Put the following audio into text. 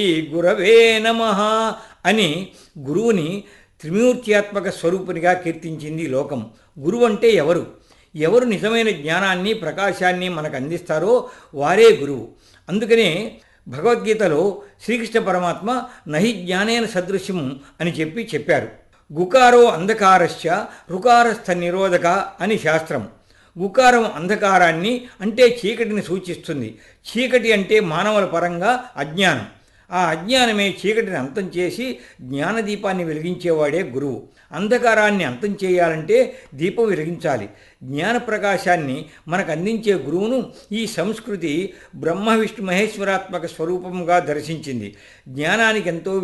గురవే నమ అని గురువుని త్రిమూర్త్యాత్మక స్వరూపునిగా కీర్తించింది ఈ లోకం గురువు అంటే ఎవరు ఎవరు నిజమైన జ్ఞానాన్ని ప్రకాశాన్ని మనకు అందిస్తారో వారే గురువు అందుకనే భగవద్గీతలో శ్రీకృష్ణ పరమాత్మ నహి జ్ఞానేన సదృశ్యం అని చెప్పి చెప్పారు గుకారో అంధకారశ్చ రుకారస్థ నిరోధక అని శాస్త్రం గుకారం అంధకారాన్ని అంటే చీకటిని సూచిస్తుంది చీకటి అంటే మానవుల పరంగా అజ్ఞానం ఆ అజ్ఞానమే చీకటిని అంతం చేసి జ్ఞానదీపాన్ని వెలిగించేవాడే గురువు అంధకారాన్ని అంతం చేయాలంటే దీపం వెలిగించాలి జ్ఞాన ప్రకాశాన్ని మనకు అందించే గురువును ఈ సంస్కృతి బ్రహ్మ విష్ణు మహేశ్వరాత్మక స్వరూపంగా దర్శించింది జ్ఞానానికి ఎంతో